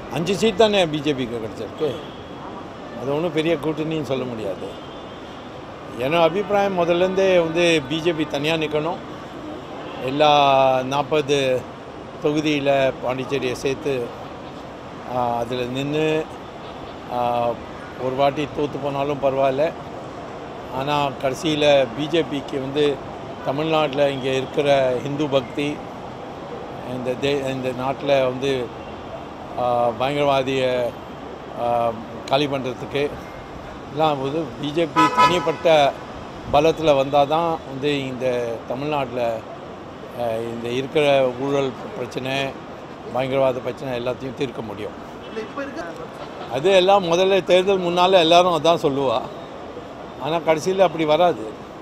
அஞ்சு சீட் தானே பிஜேபிக்கு கிடச்சிருக்கு அது ஒன்றும் பெரிய கூட்டணின்னு சொல்ல முடியாது என்னோட அபிப்பிராயம் முதல்லேருந்தே வந்து பிஜேபி தனியாக நிற்கணும் எல்லா நாற்பது தொகுதியில் பாண்டிச்சேரியை சேர்த்து அதில் நின்று ஒரு வாட்டி தோற்று போனாலும் பரவாயில்ல ஆனால் கடைசியில் பிஜேபிக்கு வந்து தமிழ்நாட்டில் இங்கே இருக்கிற இந்து பக்தி இந்த தே இந்த நாட்டில் வந்து ஆஹ், பயங்கரவாதியை ஆஹ், காலி பண்ணுறதுக்கு எல்லாம் வந்து பிஜேபி தனிப்பட்ட பலத்தில் வந்தால் தான் வந்து இந்த தமிழ்நாட்டில் ஆஹ், இந்த இருக்கிற ஊழல் பிரச்சனை பயங்கரவாத பிரச்சனை எல்லாத்தையும் தீர்க்க முடியும் இல்லை இப்போ இருக்க அது எல்லாம் முதல்ல தேர்தல் முன்னால் எல்லாரும் அதான் சொல்லுவா ஆனால் கடைசியில் அப்படி வராது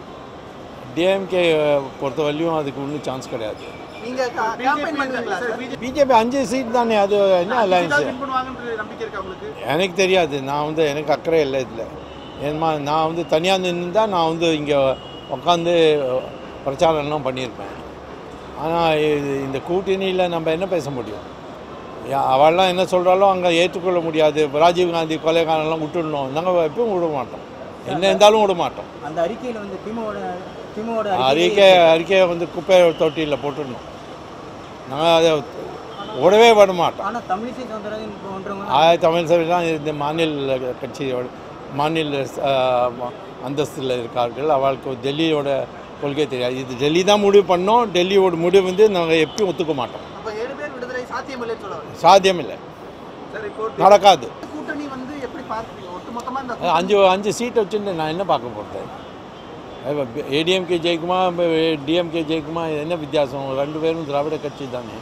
டிஎம்கே பொறுத்த வரையும் அதுக்கு ஒன்றும் சான்ஸ் கிடையாது நீங்கள் கேம்பெயின் பண்ணுவீங்களா சார் பிஜேபி அஞ்சு சீட் தானே அது என்ன அலையன்ஸு வின் பண்ணுவாங்கன்ற நம்பிக்கை இருக்கா உங்களுக்கு எனக்கு தெரியாது நான் வந்து எனக்கு அக்கறை இல்லை இதில் ஏன்னா நான் வந்து தனியாக நின்று தான் நான் வந்து இங்கே உட்காந்து பிரச்சாரம்லாம் பண்ணியிருப்பேன் ஆனால் இந்த கூட்டணியில் நம்ம என்ன பேச முடியும் யா- அவள்லாம் என்ன சொல்கிறாலும் அங்கே ஏற்றுக்கொள்ள முடியாது ராஜீவ் காந்தி கொலைகாரன்லாம் விட்டுடணும் நாங்கள் எப்பவும் விட மாட்டோம் என்ன இருந்தாலும் விட மாட்டோம் அந்த அறிக்கையில் வந்து திமுக திமுக அறிக்கை அறிக்கையை வந்து குப்பை தொட்டியில் போட்டுடணும் நாங்கள் அதை விடவே விட மாட்டோம் ஆனால் தமிழிசை சவுந்தரராஜன் போன்றவங்க ஆய தமிழ் சபையெல்லாம் இந்த மாநில கட்சியோட மாநில அந்தஸ்தில் இருக்கார்கள் அவளுக்கு டெல்லியோட கொள்கை தெரியாது இது டெல்லி தான் முடிவு பண்ணோம் டெல்லியோட முடிவு வந்து நாங்கள் எப்பயும் ஒத்துக்க மாட்டோம் அப்போ ஏழு பேர் விடுதலை சாத்தியமில்லைன்னு சொல்ல வரீங்க சாத்தியம் இல்லை சார் இப்போ நடக்காது கூட்டணி வந்து எப்படி பார்க்குறீங்க ஒட்டுமொத்தமாக இந்த அது அஞ்சு அஞ்சு சீட் வச்சுட்டு நான் என்ன பார்க்க போகிறேன் ஏடிஎம்கே ஜெயிக்குமா டிஎம்கே ஜெயிக்குமா இது என்ன வித்தியாசம் ரெண்டு பேரும் திராவிட கட்சி தானே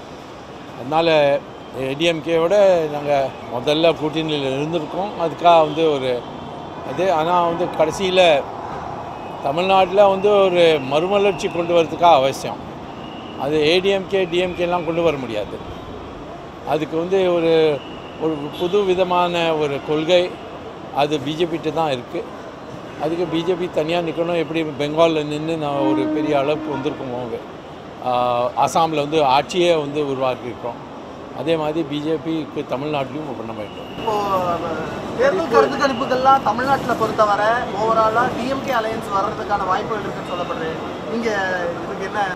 அதனால் ஏடிஎம்கேவோட நாங்கள் முதல்ல கூட்டணியில் இருந்திருக்கோம் அதுக்காக வந்து ஒரு இது ஆனால் வந்து கடைசியில் தமிழ்நாட்டில் வந்து ஒரு மறுமலர்ச்சி கொண்டு வரதுக்காக அவசியம் அது ஏடிஎம்கே டிஎம்கேலாம் கொண்டு வர முடியாது அதுக்கு வந்து ஒரு ஒரு புது விதமான ஒரு கொள்கை அது பிஜேபிகிட்ட தான் இருக்குது அதுக்கு பிஜேபி தனியாக நிற்கணும் எப்படி பெங்காலில் நின்று நான் ஒரு பெரிய அளவுக்கு வந்திருக்கோமோ ஆஹ் அசாமில் வந்து ஆட்சியே வந்து உருவாக்கியிருக்கோம் அதே மாதிரி பிஜேபிக்கு தமிழ்நாட்டிலையும் பண்ண வேண்டும் இப்போ தேர்தல் கருத்து கணிப்புகள்லாம் தமிழ்நாட்டில் பொறுத்தவரை ஓவராலாக டிஎம்கே அலையன்ஸ் வர்றதுக்கான வாய்ப்புகள் இருக்குன்னு சொல்லப்படுது நீங்க இதுக்கு என்ன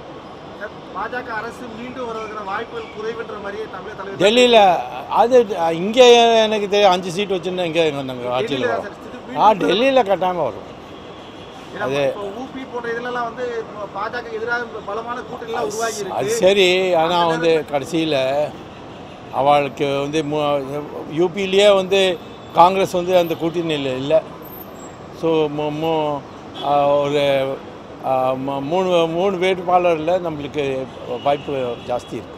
பாஜக அரசு மீண்டும் வருவதற்கான வாய்ப்புகள் குறைவுன்ற மாதிரியே தமிழக தலைவர் டெல்லியில் அது இங்கே எனக்கு தெரியும் அஞ்சு சீட் வச்சுருந்தா இங்கே நாங்கள் ஆட்சியில் டெல்லியில வரோம் சார் இது ஆ டெல்லியில் கட்டாமல் வரும் ஏன்னா இப்போ ஊபி போன்ற இதுலலாம் வந்து பாஜக எதிராக பலமான கூட்டணிலாம் உருவாகி அது இருக்கு சரி ஆனால் வந்து கடைசியில் அவளுக்கு வந்து யூபிலேயே வந்து காங்கிரஸ் வந்து அந்த கூட்டணியில் இல்லை ஸோ ஒரு ஆ, ம- மூணு மூணு வேட்பாளரில் நம்மளுக்கு வாய்ப்பு ஜாஸ்தி இருக்குது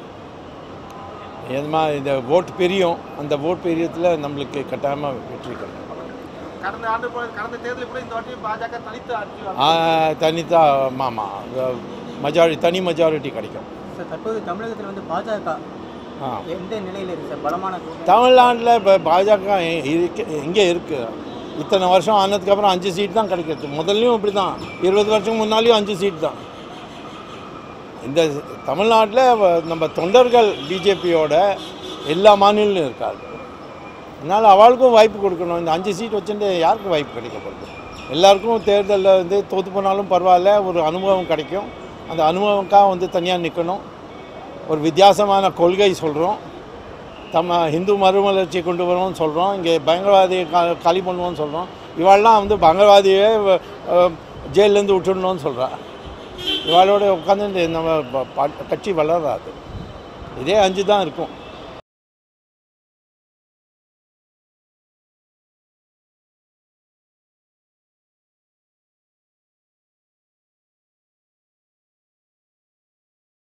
ஏன்னா இந்த ஓட்டு பெரியும் அந்த ஓட் பெரியத்தில் நம்மளுக்கு கட்டாயமாக வெற்றி கிடைக்கும் கடந்த ஆண்டு போல கடந்த தேர்தலில் கூட இந்த வாட்டி பாஜக தனித்து ஆட்சி தனித்தா மாமா மெஜாரிட்டி தனி மெஜாரிட்டி கிடைக்கும் சார் தற்போது தமிழகத்தில் வந்து பாஜக ஆ எந்த நிலையில் இருக்கு சார் பலமான கூட்டணி தமிழ்நாட்டில் இப்போ பாஜக எ- இருக்கு இங்கே இருக்குது இத்தனை வருஷம் ஆனதுக்கப்புறம் அஞ்சு சீட் தான் கிடைக்கிறது முதல்லையும் இப்படி தான் இருபது வருஷம் முன்னாலேயும் அஞ்சு சீட் தான் இந்த தமிழ்நாட்டில் நம்ம தொண்டர்கள் பிஜேபியோட எல்லா மாநிலம் இருக்காங்க அதனால் அவளுக்கும் வாய்ப்பு கொடுக்கணும் இந்த அஞ்சு சீட் வச்சுட்டு யாருக்கு வாய்ப்பு கிடைக்கப்படுது எல்லாருக்கும் தேர்தலில் வந்து தோற்று போனாலும் பரவாயில்ல ஒரு அனுபவம் கிடைக்கும் அந்த அனுபவம்க்காக வந்து தனியாக நிற்கணும் ஒரு வித்தியாசமான கொள்கை சொல்கிறோம் தம்ம ஹிந்து மறுமலர்ச்சி கொண்டு வருவோம்னு சொல்கிறோம் இங்கே பயங்கரவாதியை கா காலி பண்ணுவோம்னு சொல்கிறோம் இவாள்லாம் வந்து பயங்கரவாதியை அஹ், ஜெயிலேருந்து விட்டுடணும்னு சொல்கிறா இவாளோட உட்காந்து நம்ம ப- ப- கட்சி வளராது இதே அஞ்சு தான் இருக்கும்